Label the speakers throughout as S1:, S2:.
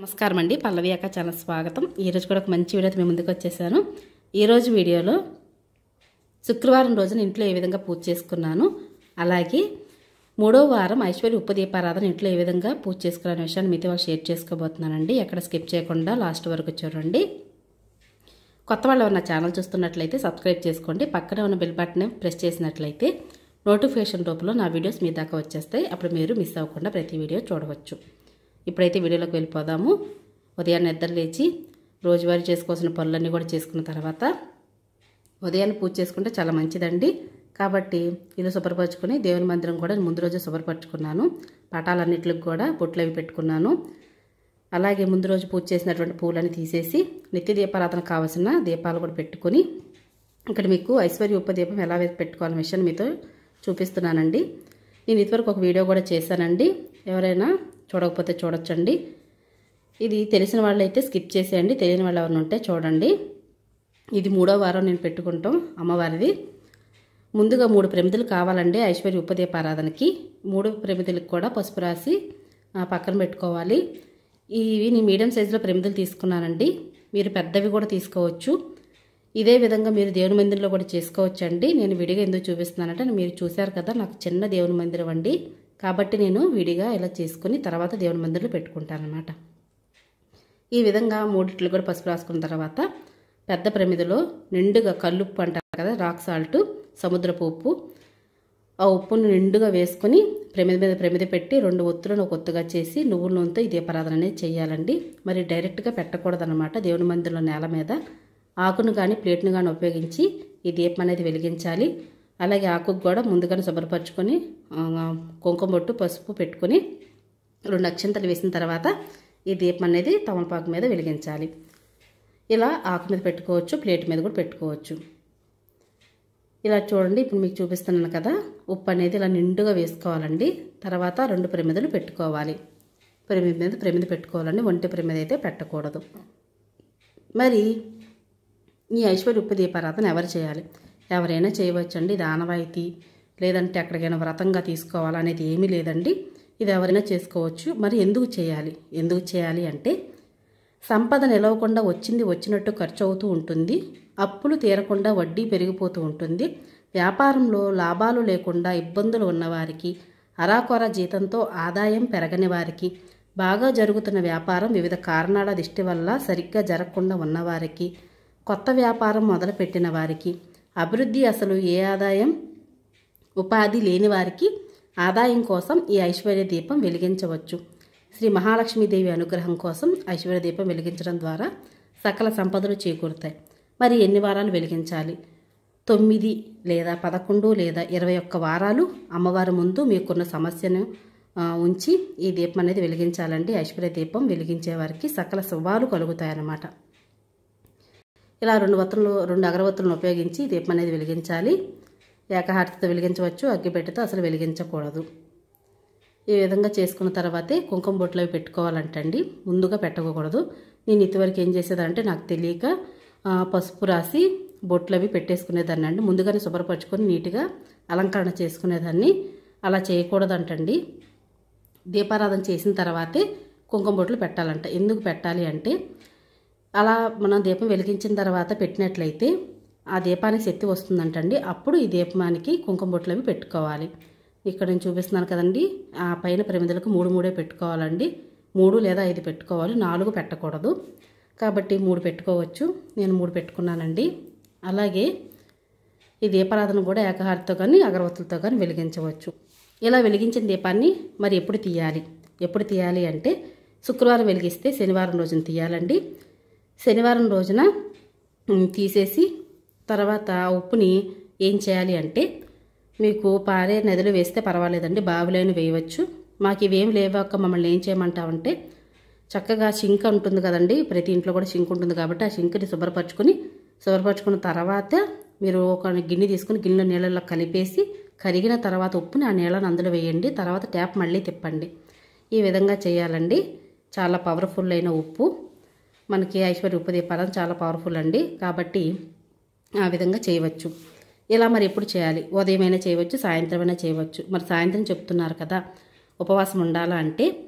S1: నమస్కారం అండి పల్లవి అక్క చాలా స్వాగతం ఈరోజు కూడా ఒక మంచి వీడియోతో మీ ముందుకు వచ్చేసాను ఈరోజు వీడియోలో శుక్రవారం రోజున ఇంట్లో ఏ విధంగా పూజ చేసుకున్నాను అలాగే మూడో వారం ఐశ్వర్య ఉపదీపారాధన ఇంట్లో ఏ విధంగా పూజ చేసుకున్న విషయాన్ని మీతో వాళ్ళు షేర్ చేసుకోబోతున్నానండి ఎక్కడ స్కిప్ చేయకుండా లాస్ట్ వరకు చూడండి కొత్త వాళ్ళు ఉన్న ఛానల్ చూస్తున్నట్లయితే సబ్స్క్రైబ్ చేసుకోండి పక్కనే ఉన్న బెల్ బటన్ ప్రెస్ చేసినట్లయితే నోటిఫికేషన్ రూపంలో నా వీడియోస్ మీ దాకా వచ్చేస్తాయి అప్పుడు మీరు మిస్ అవ్వకుండా ప్రతి వీడియో చూడవచ్చు ఇప్పుడైతే వీడియోలోకి వెళ్ళిపోదాము ఉదయాన్నే నిద్ర లేచి రోజువారీ చేసుకోవాల్సిన పనులన్నీ కూడా చేసుకున్న తర్వాత ఉదయాన్నే పూజ చేసుకుంటే చాలా మంచిదండి కాబట్టి ఇల్లు శుభ్రపరచుకుని దేవుని మందిరం కూడా ముందు రోజే శుభ్రపరచుకున్నాను పటాలన్నిటికి కూడా బొట్లు అవి పెట్టుకున్నాను అలాగే ముందు రోజు పూజ చేసినటువంటి పూలని తీసేసి నిత్య దీపారాధన కావాల్సిన దీపాలు కూడా పెట్టుకొని ఇక్కడ మీకు ఐశ్వర్య ఉపదీపం ఎలా పెట్టుకోవాలనే విషయాన్ని మీతో చూపిస్తున్నానండి నేను ఇదివరకు ఒక వీడియో కూడా చేశానండి ఎవరైనా చూడకపోతే చూడొచ్చండి ఇది తెలిసిన వాళ్ళు అయితే స్కిప్ చేసేయండి తెలియని వాళ్ళు ఎవరైనా ఉంటే చూడండి ఇది మూడో వారం నేను పెట్టుకుంటాం అమ్మవారిది ముందుగా మూడు ప్రమిదలు కావాలండి ఐశ్వర్య ఉపదీపారాధనకి మూడు ప్రమిదలకు కూడా పసుపు రాసి పక్కన పెట్టుకోవాలి ఇవి నేను మీడియం సైజులో ప్రమిదలు తీసుకున్నానండి మీరు పెద్దవి కూడా తీసుకోవచ్చు ఇదే విధంగా మీరు దేవుని మందిరంలో కూడా చేసుకోవచ్చండి నేను విడిగా ఎందుకు చూపిస్తున్నానంటే మీరు చూశారు కదా నాకు చిన్న దేవుని మందిరం అండి కాబట్టి నేను విడిగా ఇలా చేసుకుని తర్వాత దేవుని మందిరంలో పెట్టుకుంటాను అనమాట ఈ విధంగా మూడిట్లు కూడా పసుపు రాసుకున్న తర్వాత పెద్ద ప్రమిదలో నిండుగా కల్లుప్పు అంటారు కదా రాక్ సాల్ట్ సముద్రపు ఉప్పు ఆ ఉప్పును నిండుగా వేసుకొని ప్రమిద మీద ప్రమిద పెట్టి రెండు ఒత్తులను ఒక ఒత్తుగా చేసి నువ్వుల నూనెతో ఈ దీపారాధన అనేది చేయాలండి మరి డైరెక్ట్గా పెట్టకూడదన్నమాట దేవుని మందిరంలో నేల మీద ఆకును కానీ ప్లేట్ను కానీ ఉపయోగించి ఈ దీపం అనేది వెలిగించాలి అలాగే ఆకుకు కూడా ముందుగానే శుభ్రపరచుకొని కుంకుమ బొట్టు పసుపు పెట్టుకొని రెండు అక్షంతలు వేసిన తర్వాత ఈ దీపం అనేది తమలపాకు మీద వెలిగించాలి ఇలా ఆకు మీద పెట్టుకోవచ్చు ప్లేట్ మీద కూడా పెట్టుకోవచ్చు ఇలా చూడండి ఇప్పుడు మీకు చూపిస్తున్నాను కదా ఉప్పు అనేది ఇలా నిండుగా వేసుకోవాలండి తర్వాత రెండు ప్రమిదలు పెట్టుకోవాలి ప్రమిద మీద ప్రమిద పెట్టుకోవాలండి ఒంటి ప్రమిద అయితే పెట్టకూడదు మరి ఈ ఐశ్వర్య ఉప్పు దీపారాధన ఎవరు చేయాలి ఎవరైనా చేయవచ్చండి ఇది ఆనవాయితీ లేదంటే ఎక్కడికైనా వ్రతంగా తీసుకోవాలనేది ఏమీ లేదండి ఇది ఎవరైనా చేసుకోవచ్చు మరి ఎందుకు చేయాలి ఎందుకు చేయాలి అంటే సంపద నిలవకుండా వచ్చింది వచ్చినట్టు ఖర్చు అవుతూ ఉంటుంది అప్పులు తీరకుండా వడ్డీ పెరిగిపోతూ ఉంటుంది వ్యాపారంలో లాభాలు లేకుండా ఇబ్బందులు ఉన్నవారికి అరాకొర జీతంతో ఆదాయం పెరగని వారికి బాగా జరుగుతున్న వ్యాపారం వివిధ కారణాల దృష్టి వల్ల సరిగ్గా జరగకుండా ఉన్నవారికి కొత్త వ్యాపారం మొదలుపెట్టిన వారికి అభివృద్ధి అసలు ఏ ఆదాయం ఉపాధి లేని వారికి ఆదాయం కోసం ఈ ఐశ్వర్య దీపం వెలిగించవచ్చు శ్రీ మహాలక్ష్మీదేవి అనుగ్రహం కోసం ఐశ్వర్య దీపం వెలిగించడం ద్వారా సకల సంపదలు చేకూరుతాయి మరి ఎన్ని వారాలు వెలిగించాలి తొమ్మిది లేదా పదకొండు లేదా ఇరవై ఒక్క వారాలు అమ్మవారి ముందు మీకున్న సమస్యను ఉంచి ఈ దీపం అనేది వెలిగించాలండి ఐశ్వర్య దీపం వెలిగించే వారికి సకల శుభాలు కలుగుతాయన్నమాట ఇలా రెండు వత్తులు రెండు అగరవత్తులను ఉపయోగించి దీపం అనేది వెలిగించాలి ఏకహారతితో వెలిగించవచ్చు అగ్గిపెట్టెతో అసలు వెలిగించకూడదు ఈ విధంగా చేసుకున్న తర్వాతే కుంకుమ బొట్లు అవి పెట్టుకోవాలంటండి ముందుగా పెట్టకూడదు నేను ఇంతవరకు ఏం చేసేదంటే నాకు తెలియక పసుపు రాసి బొట్లు అవి పెట్టేసుకునేదాన్ని అండి ముందుగానే శుభ్రపరచుకొని నీట్గా అలంకరణ చేసుకునేదాన్ని అలా చేయకూడదంటండి దీపారాధన చేసిన తర్వాతే కుంకుమ బొట్లు పెట్టాలంట ఎందుకు పెట్టాలి అంటే అలా మనం దీపం వెలిగించిన తర్వాత పెట్టినట్లయితే ఆ దీపానికి శక్తి వస్తుందంటండి అప్పుడు ఈ దీపానికి కుంకుమ బొట్లు అవి పెట్టుకోవాలి ఇక్కడ నేను చూపిస్తున్నాను కదండి ఆ పైన ప్రమిదలకు మూడు మూడే పెట్టుకోవాలండి మూడు లేదా ఐదు పెట్టుకోవాలి నాలుగు పెట్టకూడదు కాబట్టి మూడు పెట్టుకోవచ్చు నేను మూడు పెట్టుకున్నానండి అలాగే ఈ దీపారాధన కూడా ఏకహారతితో కానీ అగరవత్తులతో కానీ వెలిగించవచ్చు ఇలా వెలిగించిన దీపాన్ని మరి ఎప్పుడు తీయాలి ఎప్పుడు తీయాలి అంటే శుక్రవారం వెలిగిస్తే శనివారం రోజున తీయాలండి శనివారం రోజున తీసేసి తర్వాత ఉప్పుని ఏం చేయాలి అంటే మీకు పారే నదిలో వేస్తే పర్వాలేదండి బావిలోని వేయవచ్చు మాకు ఇవేం లేవాక మమ్మల్ని ఏం చేయమంటామంటే చక్కగా సింక్ ఉంటుంది కదండి ప్రతి ఇంట్లో కూడా సింక్ ఉంటుంది కాబట్టి ఆ సింక్ని శుభ్రపరచుకొని శుభ్రపరచుకున్న తర్వాత మీరు ఒక గిన్నె తీసుకుని గిన్నెలో నీళ్ళలో కలిపేసి కరిగిన తర్వాత ఉప్పుని ఆ నీళ్ళని అందులో వేయండి తర్వాత ట్యాప్ మళ్ళీ తిప్పండి ఈ విధంగా చేయాలండి చాలా పవర్ఫుల్ అయిన ఉప్పు మనకి ఐశ్వర్య ఉప్పు దీపాలం చాలా పవర్ఫుల్ అండి కాబట్టి ఆ విధంగా చేయవచ్చు ఇలా మరి ఎప్పుడు చేయాలి ఉదయమైనా చేయవచ్చు సాయంత్రమైనా చేయవచ్చు మరి సాయంత్రం చెప్తున్నారు కదా ఉపవాసం ఉండాలా అంటే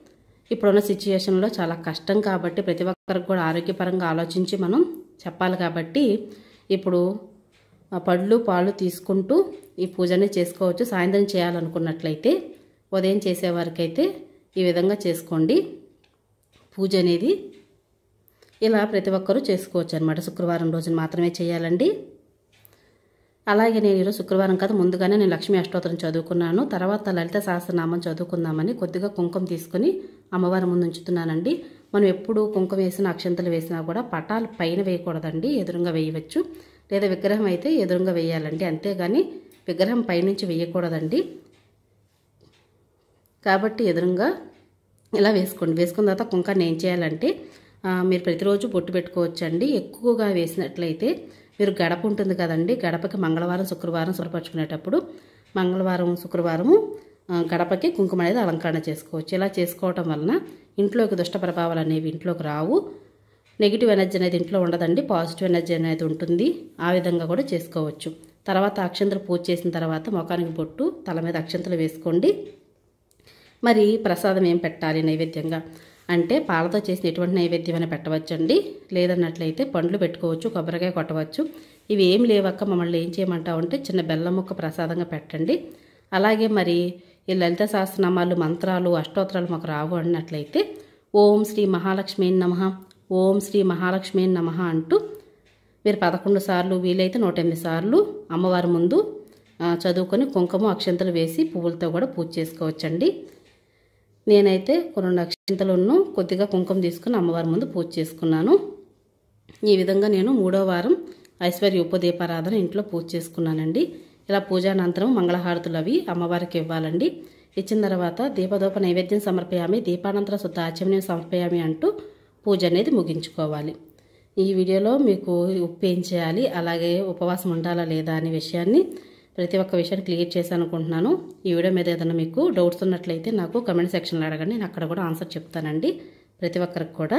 S1: ఇప్పుడున్న సిచ్యుయేషన్లో చాలా కష్టం కాబట్టి ప్రతి ఒక్కరికి కూడా ఆరోగ్యపరంగా ఆలోచించి మనం చెప్పాలి కాబట్టి ఇప్పుడు ఆ పళ్ళు పాలు తీసుకుంటూ ఈ పూజని చేసుకోవచ్చు సాయంత్రం చేయాలనుకున్నట్లయితే ఉదయం చేసేవారికైతే ఈ విధంగా చేసుకోండి పూజ అనేది ఇలా ప్రతి ఒక్కరూ చేసుకోవచ్చు అనమాట శుక్రవారం రోజున మాత్రమే చేయాలండి అలాగే నేను ఈరోజు శుక్రవారం కదా ముందుగానే నేను లక్ష్మీ అష్టోత్తరం చదువుకున్నాను తర్వాత లలిత సహస్రనామం చదువుకుందామని కొద్దిగా కుంకుమ తీసుకుని అమ్మవారి ముందు ఉంచుతున్నానండి మనం ఎప్పుడు కుంకుమ వేసిన అక్షంతలు వేసినా కూడా పటాలు పైన వేయకూడదండి ఎదురుగా వేయవచ్చు లేదా విగ్రహం అయితే ఎదురుగా వేయాలండి అంతేగాని విగ్రహం పైనుంచి వేయకూడదండి కాబట్టి ఎదురుగా ఇలా వేసుకోండి వేసుకున్న తర్వాత కుంకాన్ని ఏం చేయాలంటే ఆ, మీరు ప్రతిరోజు బొట్టు పెట్టుకోవచ్చండి ఎక్కువగా వేసినట్లయితే మీరు గడప ఉంటుంది కదండి గడపకి మంగళవారం శుక్రవారం శుభ్రపరచుకునేటప్పుడు మంగళవారం శుక్రవారము ఆ, గడపకి కుంకుమ అనేది అలంకరణ చేసుకోవచ్చు ఇలా చేసుకోవటం వలన ఇంట్లోకి దుష్ట ప్రభావాలు అనేవి ఇంట్లోకి రావు నెగిటివ్ ఎనర్జీ అనేది ఇంట్లో ఉండదండి పాజిటివ్ ఎనర్జీ అనేది ఉంటుంది ఆ విధంగా కూడా చేసుకోవచ్చు తర్వాత అక్షంతలు పూజ చేసిన తర్వాత ముఖానికి బొట్టు తల మీద అక్షంతలు వేసుకోండి మరి ప్రసాదం ఏం పెట్టాలి నైవేద్యంగా అంటే పాలతో చేసిన ఎటువంటి నైవేద్యమైనా పెట్టవచ్చండి లేదన్నట్లయితే పండ్లు పెట్టుకోవచ్చు కొబ్బరికాయ కొట్టవచ్చు ఇవి ఏం లేవక్క మమ్మల్ని ఏం చేయమంటావు అంటే చిన్న బెల్లం ముక్క ప్రసాదంగా పెట్టండి అలాగే మరి ఈ లలిత సహస్రనామాలు మంత్రాలు అష్టోత్తరాలు మాకు రావు అన్నట్లయితే ఓం శ్రీ మహాలక్ష్మి నమ ఓం శ్రీ మహాలక్ష్మి నమ అంటూ మీరు పదకొండు సార్లు వీలైతే నూట ఎనిమిది సార్లు అమ్మవారి ముందు ఆ, చదువుకొని కుంకుమ అక్షంతలు వేసి పువ్వులతో కూడా పూజ చేసుకోవచ్చండి నేనైతే కొన్ని అక్షంతలను కొద్దిగా కుంకుమ తీసుకుని అమ్మవారి ముందు పూజ చేసుకున్నాను ఈ విధంగా నేను మూడో వారం ఐశ్వర్య ఉపదీపారాధన ఇంట్లో పూజ చేసుకున్నానండి ఇలా పూజానంతరం మంగళహారతులు అవి అమ్మవారికి ఇవ్వాలండి ఇచ్చిన తర్వాత దీపదోప నైవేద్యం సమర్పయామి దీపానంతర శుద్ధ ఆచమనం సమర్పయామి అంటూ పూజ అనేది ముగించుకోవాలి ఈ వీడియోలో మీకు ఉప్పు ఏం చేయాలి అలాగే ఉపవాసం ఉండాలా లేదా అనే విషయాన్ని ప్రతి ఒక్క విషయాన్ని క్లియర్ చేశాను అనుకుంటున్నాను ఈ వీడియో మీద ఏదైనా మీకు డౌట్స్ ఉన్నట్లయితే నాకు కమెంట్ సెక్షన్లో అడగండి నేను అక్కడ కూడా ఆన్సర్ చెప్తానండి ప్రతి ఒక్కరికి కూడా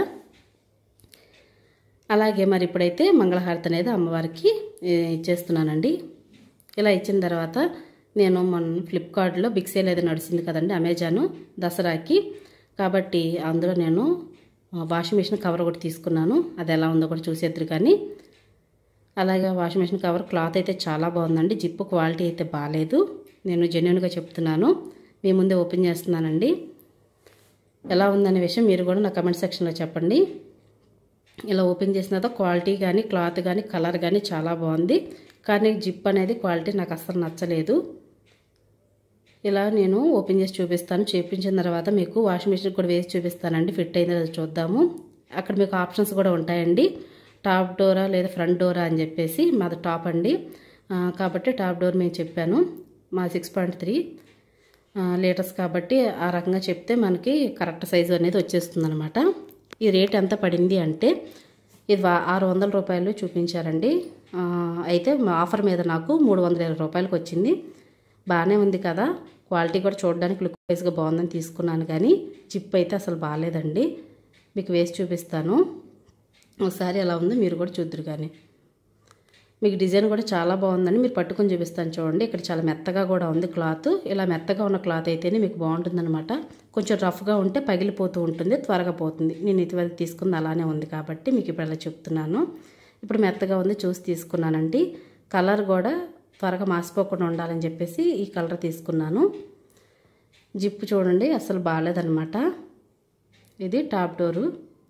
S1: అలాగే మరి ఇప్పుడైతే మంగళహారతి అనేది అమ్మవారికి ఏ, ఇచ్చేస్తున్నానండి ఇలా ఇచ్చిన తర్వాత నేను మొన్న ఫ్లిప్కార్ట్లో బిగ్ సేల్ ఏదో నడిచింది కదండి అమెజాను దసరాకి కాబట్టి అందులో నేను ఆ, వాషింగ్ మిషన్ కవర్ ఒకటి తీసుకున్నాను అది ఎలా ఉందో కూడా చూసేద్దరు కానీ అలాగే వాషింగ్ మిషన్ కవర్ క్లాత్ అయితే చాలా బాగుందండి జిప్పు క్వాలిటీ అయితే బాగాలేదు నేను జెన్యున్గా చెప్తున్నాను మీ ముందే ఓపెన్ చేస్తున్నానండి ఎలా ఉందనే విషయం మీరు కూడా నా కమెంట్ సెక్షన్లో చెప్పండి ఇలా ఓపెన్ చేసిన తర్వాత క్వాలిటీ కానీ క్లాత్ కానీ కలర్ కానీ చాలా బాగుంది కానీ జిప్ అనేది క్వాలిటీ నాకు అస్సలు నచ్చలేదు ఇలా నేను ఓపెన్ చేసి చూపిస్తాను చేపించిన తర్వాత మీకు వాషింగ్ మిషన్ కూడా వేసి చూపిస్తానండి ఫిట్ అయిందో లేదో చూద్దాము అక్కడ మీకు ఆప్షన్స్ కూడా ఉంటాయండి టాప్ డోరా లేదా ఫ్రంట్ డోరా అని చెప్పేసి మాది టాప్ అండి ఆ, కాబట్టి టాప్ డోర్ మేము చెప్పాను మా సిక్స్ పాయింట్ త్రీ లీటర్స్ కాబట్టి ఆ రకంగా చెప్తే మనకి కరెక్ట్ సైజు అనేది వచ్చేస్తుంది అనమాట ఈ రేట్ ఎంత పడింది అంటే ఇది వా- ఆరు వందల రూపాయలు చూపించారండి ఆ, అయితే మా ఆఫర్ మీద నాకు మూడు వందల ఇరవై రూపాయలకి వచ్చింది బాగానే ఉంది కదా క్వాలిటీ కూడా చూడడానికి లుక్ వైజ్గా బాగుందని తీసుకున్నాను కానీ చిప్ అయితే అసలు బాగాలేదండి మీకు వేసి చూపిస్తాను ఒకసారి ఎలా ఉందో మీరు కూడా చూద్దరు కానీ మీకు డిజైన్ కూడా చాలా బాగుందండి మీరు పట్టుకొని చూపిస్తాను చూడండి ఇక్కడ చాలా మెత్తగా కూడా ఉంది క్లాత్ ఇలా మెత్తగా ఉన్న క్లాత్ అయితేనే మీకు బాగుంటుందన్నమాట కొంచెం రఫ్గా ఉంటే పగిలిపోతూ ఉంటుంది త్వరగా పోతుంది నేను ఇటువరకు తీసుకుంది అలానే ఉంది కాబట్టి మీకు ఇప్పుడు అలా చెప్తున్నాను ఇప్పుడు మెత్తగా ఉంది చూసి తీసుకున్నానండి కలర్ కూడా త్వరగా మాసిపోకుండా ఉండాలని చెప్పేసి ఈ కలర్ తీసుకున్నాను జిప్పు చూడండి అసలు బాగాలేదన్నమాట ఇది టాప్ డోరు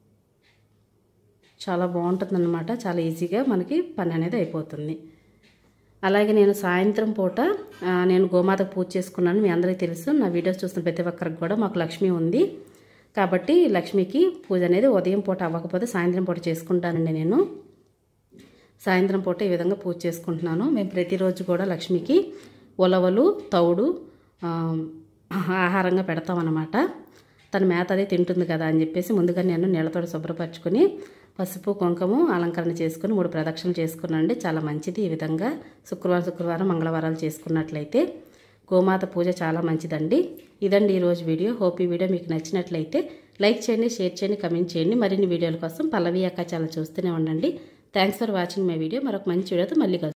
S1: చాలా బాగుంటుందన్నమాట చాలా ఈజీగా మనకి పని అనేది అయిపోతుంది అలాగే నేను సాయంత్రం పూట ఆ, నేను గోమాతకు పూజ చేసుకున్నాను మీ అందరికీ తెలుసు నా వీడియోస్ చూస్తున్న ప్రతి ఒక్కరికి కూడా మాకు లక్ష్మి ఉంది కాబట్టి లక్ష్మికి పూజ అనేది ఉదయం పూట అవ్వకపోతే సాయంత్రం పూట చేసుకుంటానండి నేను సాయంత్రం పూట ఈ విధంగా పూజ చేసుకుంటున్నాను మేము ప్రతిరోజు కూడా లక్ష్మికి ఉలవలు తౌడు ఆ, ఆహారంగా పెడతామన్నమాట తన మేత అది తింటుంది కదా అని చెప్పేసి ముందుగా నేను నీళ్ళతో శుభ్రపరచుకొని పసుపు కుంకుమ అలంకరణ చేసుకుని మూడు ప్రదక్షిణలు చేసుకున్నానండి చాలా మంచిది ఈ విధంగా శుక్రవారం శుక్రవారం మంగళవారాలు చేసుకున్నట్లయితే గోమాత పూజ చాలా మంచిదండి ఇదండి ఈరోజు వీడియో హోప్ ఈ వీడియో మీకు నచ్చినట్లయితే లైక్ చేయండి షేర్ చేయండి కమెంట్ చేయండి మరిన్ని వీడియోల కోసం పల్లవి అక్క చాలా చూస్తూనే ఉండండి thanks for watching my video మరొక మంచి వీడియోతో మళ్ళీ కలుస్తాను